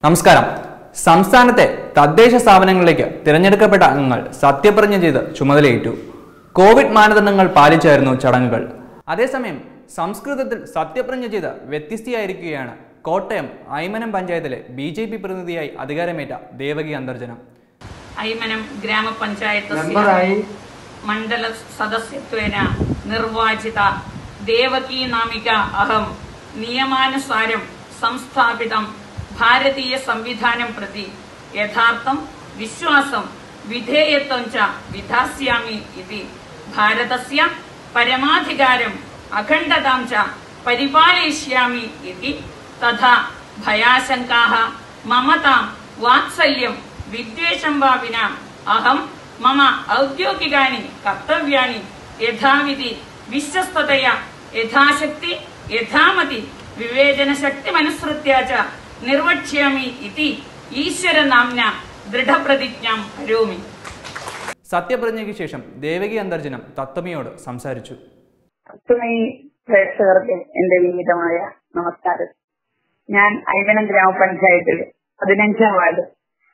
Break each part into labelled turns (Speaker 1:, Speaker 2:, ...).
Speaker 1: നമസ്കാരം സംസ്ഥാനത്തെ തദ്ദേശ സ്ഥാപനങ്ങളിലേക്ക് തിരഞ്ഞെടുക്കപ്പെട്ട അംഗങ്ങൾ സത്യപ്രതിജ്ഞ ചെയ്ത് ചുമതലയേറ്റു കോവിഡ് മാനദണ്ഡങ്ങൾ പാലിച്ചായിരുന്നു ചടങ്ങുകൾ അതേസമയം സംസ്കൃതത്തിൽ സത്യപ്രതിജ്ഞ ചെയ്ത് വ്യത്യസ്തയായിരിക്കുകയാണ് കോട്ടയം ഐമനം പഞ്ചായത്തിലെ ബി ജെ പി പ്രതിനിധിയായി അധികാരമേറ്റ ദേവകി അന്തർജനം
Speaker 2: ऐमनं ग्रामपञ्चायतस्य
Speaker 3: മെമ്പറായി
Speaker 2: मण्डलसदस्यत्वेन निर्वाचिता देवकी नामिका अहं नियमानुसारं संस्थापितं भारतीयसंविधानं प्रति यथार्थं विश्वासं विधेयत्वं च विधास्यामि इति भारतस्य परमाधिकारम् अखण्डतां च परिपालयिष्यामि इति तथा भयाशङ्काः ममतां वात्सल्यं विद्वेषं वा विना अहं मम औद्योगिकानि कर्तव्यानि यथाविधि विश्वस्ततया यथाशक्ति यथामति विवेचनशक्तिमनुसृत्य च निर्वक्ष्यामि इति ईश्वरनाम्ना दृढप्रतिज्ञां करोमि
Speaker 1: സത്യപ്രതിജ്ഞയ്ക്ക് ശേഷം ദേവകി അന്തർജനം തത്വമിയോട് സംസാരിച്ചു
Speaker 4: പത്തുമണി പ്രേക്ഷകർക്ക് എന്റെ വിനീതമായ നമസ്കാരം ഞാൻ ഐവനം ഗ്രാമപഞ്ചായത്തിൽ പതിനഞ്ചാം വാർഡ്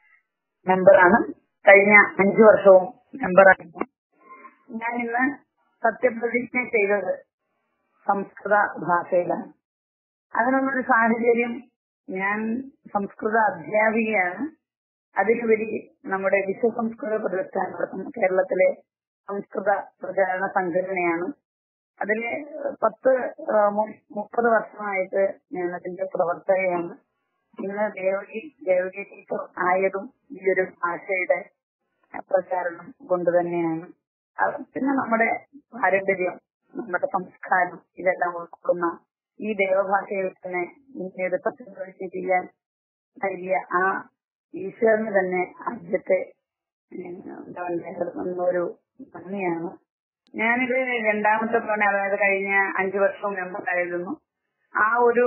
Speaker 4: മെമ്പറാണ് കഴിഞ്ഞ അഞ്ചു വർഷവും മെമ്പറായിരുന്നു ഞാൻ ഇന്ന് സത്യപ്രതിജ്ഞ ചെയ്തത് സംസ്കൃത ഭാഷയിലാണ് അതിനുള്ളൊരു സാഹചര്യം ഞാൻ സംസ്കൃത അധ്യാപികയാണ് അതിലുപരി നമ്മുടെ വിശ്വസംസ്കൃത പ്രതിഷ്ഠാൻ നടത്തുന്ന കേരളത്തിലെ സംസ്കൃത പ്രചാരണ സംഘടനയാണ് അതില് പത്ത് ആ, മു- മുപ്പത് വർഷമായിട്ട് ഞാൻ അതിന്റെ പ്രവർത്തകയാണ് ഇന്ന് ദേവകി ദേവകി ടീച്ചർ ആയതും ഈ ഒരു ഭാഷയുടെ പ്രചാരണം കൊണ്ട് തന്നെയാണ് അത് പിന്നെ നമ്മുടെ പാരമ്പര്യം നമ്മുടെ സംസ്കാരം ഇതെല്ലാം ഉൾക്കൊള്ളുന്ന ഈ ദേവഭാഷയിൽ തന്നെ പിന്നീട് സത്യപ്രതിജ്ഞ ചെയ്യാൻ നൽകിയ ആ ഈശ്വരന് തന്നെ ആദ്യത്തെ ഉം, എന്താ പറയുക, ഒരു നന്ദിയാണ് ഞാനിത് രണ്ടാമത്തെ തവണ അതായത് കഴിഞ്ഞ അഞ്ചു വർഷം മെമ്പറായിരുന്നു ആ ഒരു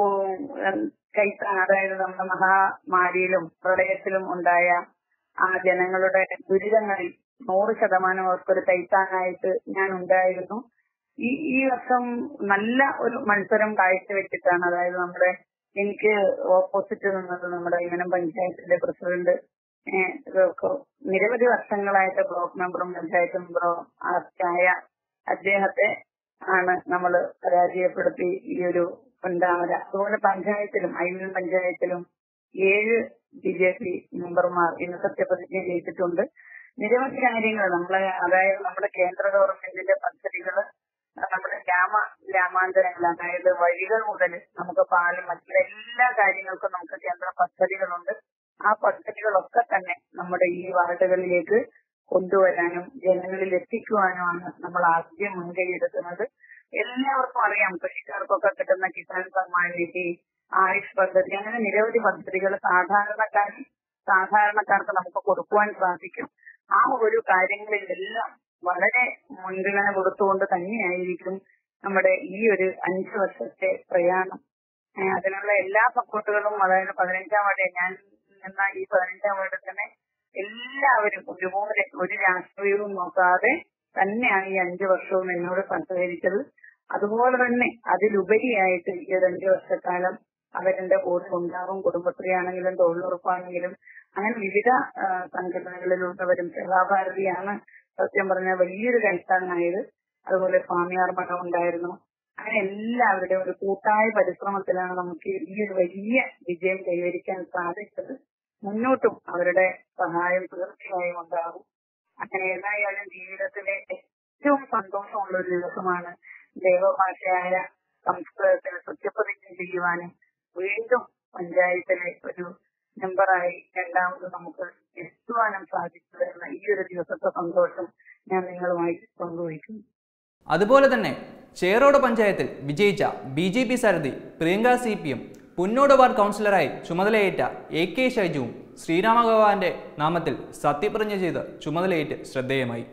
Speaker 4: ഉം, കൈത്താൻ അതായത് നമ്മുടെ മഹാമാരിയിലും പ്രളയത്തിലും ഉണ്ടായ ആ ജനങ്ങളുടെ ദുരിതങ്ങളിൽ നൂറ് ശതമാനം അവർക്കൊരു കൈത്താനായിട്ട് ഞാൻ ഉണ്ടായിരുന്നു ഈ ഈ വർഷം നല്ല ഒരു മത്സരം കാഴ്ചവെച്ചിട്ടാണ് അതായത് നമ്മുടെ എനിക്ക് ഓപ്പോസിറ്റ് നിന്നത് നമ്മുടെ ഇങ്ങനെ പഞ്ചായത്തിന്റെ പ്രസിഡന്റ് ഏഹ്, ഇതൊക്കെ നിരവധി വർഷങ്ങളായിട്ട് ബ്ലോക്ക് മെമ്പറും പഞ്ചായത്ത് മെമ്പറും ആയ അദ്ദേഹത്തെ ആണ് നമ്മൾ പരാജയപ്പെടുത്തി ഈ ഒരു രണ്ടാമത് അതുപോലെ പഞ്ചായത്തിലും ഐമൻ പഞ്ചായത്തിലും ഏഴ് ബി ജെ പി മെമ്പർമാർ ഇന്ന് സത്യപ്രതിജ്ഞ ചെയ്തിട്ടുണ്ട് നിരവധി കാര്യങ്ങൾ നമ്മളെ അതായത് നമ്മുടെ കേന്ദ്ര ഗവൺമെന്റിന്റെ പദ്ധതികൾ നമ്മുടെ ഗ്രാമ ഗ്രാമാന്തരങ്ങൾ അതായത് വഴികൾ മുതൽ നമുക്ക് പാലം മറ്റുള്ള എല്ലാ കാര്യങ്ങൾക്കും നമുക്ക് കേന്ദ്ര പദ്ധതികളുണ്ട് ആ പദ്ധതികളൊക്കെ തന്നെ നമ്മുടെ ഈ വാർഡുകളിലേക്ക് കൊണ്ടുവരാനും ജനങ്ങളിൽ എത്തിക്കുവാനുമാണ് നമ്മൾ ആദ്യം മുൻകൈ എടുക്കുന്നത് എല്ലാവർക്കും അറിയാം കൃഷിക്കാർക്കൊക്കെ കിട്ടുന്ന കിസാൻ സമ്മാൻ നിധി ആയുഷ് പദ്ധതി അങ്ങനെ നിരവധി പദ്ധതികൾ സാധാരണക്കാർ സാധാരണക്കാർക്ക് നമുക്ക് കൊടുക്കുവാൻ സാധിക്കും ആ ഒരു കാര്യങ്ങളിലെല്ലാം വളരെ മുൻഗണന കൊടുത്തുകൊണ്ട് തന്നെയായിരിക്കും നമ്മുടെ ഈ ഒരു അഞ്ചു വർഷത്തെ പ്രയാണം ഏഹ് അതിനുള്ള എല്ലാ സപ്പോർട്ടുകളും അതായത് പതിനഞ്ചാം വാർഡ് ഞാൻ എന്ന ഈ പതിനഞ്ചാം വാർഡിൽ തന്നെ എല്ലാവരും ഒരുപോലെ ഒരു രാഷ്ട്രീയവും നോക്കാതെ തന്നെയാണ് ഈ അഞ്ചു വർഷവും എന്നോട് സഹകരിച്ചത് അതുപോലെ തന്നെ അതിലുപരിയായിട്ട് ഈ ഒരു അഞ്ചു വർഷക്കാലം അവരെന്റെ കൂടെ ഉണ്ടാകും കുടുംബശ്രീ ആണെങ്കിലും തൊഴിലുറപ്പാണെങ്കിലും അങ്ങനെ വിവിധ ആ, സംഘടനകളിലുള്ളവരും സേവാഭാരതിയാണ് സത്യം പറഞ്ഞ വലിയൊരു കൈത്താങ്ങായത് അതുപോലെ സ്വാമിയാർ മഠം ഉണ്ടായിരുന്നു അങ്ങനെ എല്ലാവരുടെയും ഒരു കൂട്ടായ പരിശ്രമത്തിലാണ് നമുക്ക് ഈ ഒരു വലിയ വിജയം കൈവരിക്കാൻ സാധിച്ചത് മുന്നോട്ടും അവരുടെ സഹായം തീർച്ചയായും ഉണ്ടാകും അങ്ങനെ ഏതായാലും ജീവിതത്തിലെ ഏറ്റവും സന്തോഷമുള്ള ഒരു ദിവസമാണ് ദേവഭാഷയായ സംസ്കൃതത്തിൽ സത്യപ്രതിജ്ഞ ചെയ്യുവാനും വീണ്ടും പഞ്ചായത്തിലെ ഒരു മെമ്പറായി രണ്ടാമത് നമുക്ക് എത്തുവാനും സാധിച്ചു എന്ന ഈ ഒരു ദിവസത്തെ സന്തോഷം ഞാൻ നിങ്ങളുമായി പങ്കുവയ്ക്കുന്നു
Speaker 1: അതുപോലെ തന്നെ ചേറോട് പഞ്ചായത്തിൽ വിജയിച്ച ബി ജെ പി സാരഥി Priyanka C P M Punnode ward കൗൺസിലറായി ചുമതലയേറ്റ എ കെ ഷൈജുവും ശ്രീരാമഭഗവാന്റെ നാമത്തിൽ സത്യപ്രതിജ്ഞ ചെയ്ത് ചുമതലയേറ്റ് ശ്രദ്ധേയമായി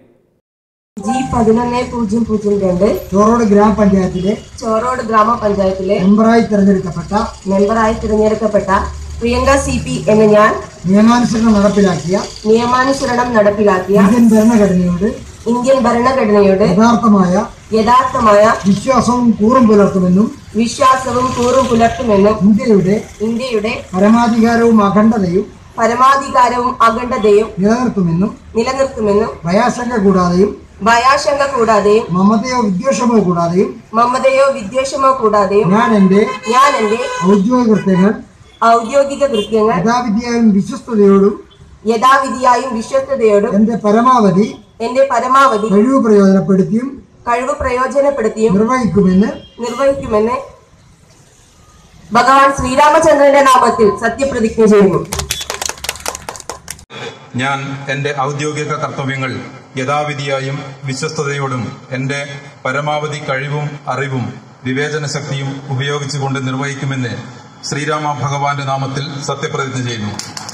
Speaker 5: ജി പതിനൊന്ന് പൂജ്യം പൂജ്യം രണ്ട്
Speaker 3: ചോറോട് ഗ്രാമപഞ്ചായത്തിലെ
Speaker 5: ചോറോട് ഗ്രാമപഞ്ചായത്തിലെ
Speaker 3: മെമ്പറായി തിരഞ്ഞെടുക്കപ്പെട്ട
Speaker 5: മെമ്പറായി തിരഞ്ഞെടുക്കപ്പെട്ട പ്രിയങ്ക സി പി എന്ന ഞാൻ
Speaker 3: നിയമാനുസരണം നടപ്പിലാക്കിയ
Speaker 5: നിയമാനുസരണം നടപ്പിലാക്കിയ
Speaker 3: ഇന്ത്യൻ ഭരണഘടനയോട്
Speaker 5: ഇന്ത്യൻ ഭരണഘടനയുടെ
Speaker 3: യഥാർത്ഥമായ
Speaker 5: യഥാർത്ഥമായ
Speaker 3: വിശ്വാസവും കൂറും പുലർത്തുമെന്നും
Speaker 5: വിശ്വാസവും കൂറും പുലർത്തുമെന്നും
Speaker 3: ഇന്ത്യയുടെ
Speaker 5: ഇന്ത്യയുടെ
Speaker 3: പരമാധികാരവും അഖണ്ഡതയും
Speaker 5: പരമാധികാരവും അഖണ്ഡതയും
Speaker 3: നിലനിർത്തുമെന്നും
Speaker 5: നിലനിർത്തുമെന്നും
Speaker 3: ഭയാശങ്ക കൂടാതെയും
Speaker 5: ഭയാശങ്ക കൂടാതെയും
Speaker 3: മമതയോ വിദ്വേഷമോ കൂടാതെയും
Speaker 5: മമതയോ വിദ്വേഷമോ കൂടാതെയും
Speaker 3: ഞാൻ എന്റെ
Speaker 5: ഞാൻ എന്റെ
Speaker 3: ഔദ്യോഗിക കൃത്യങ്ങൾ
Speaker 5: ഔദ്യോഗിക കൃത്യങ്ങൾ
Speaker 3: യഥാവിദ്യയായും വിശ്വസ്തയോടും
Speaker 5: യഥാവിധിയായും വിശ്വസ്തയോടും
Speaker 3: എന്റെ പരമാവധി
Speaker 5: എന്റെ പരമാവധി
Speaker 3: കഴിവ് പ്രയോജനപ്പെടുത്തിയും
Speaker 5: കഴിവ് പ്രയോജനപ്പെടുത്തിയും
Speaker 3: നിർവഹിക്കുമെന്ന്
Speaker 5: നിർവഹിക്കുമെന്ന് ഭഗവാൻ ശ്രീരാമചന്ദ്രന്റെ നാമത്തിൽ സത്യപ്രതിജ്ഞ ചെയ്യുന്നു
Speaker 6: ഞാൻ എന്റെ ഔദ്യോഗിക കർത്തവ്യങ്ങൾ യഥാവിധിയായും വിശ്വസ്തയോടും എന്റെ പരമാവധി കഴിവും അറിവും വിവേചന ശക്തിയും ഉപയോഗിച്ചുകൊണ്ട് നിർവഹിക്കുമെന്ന് ശ്രീരാമ ഭഗവാന്റെ നാമത്തിൽ സത്യപ്രതിജ്ഞ ചെയ്യുന്നു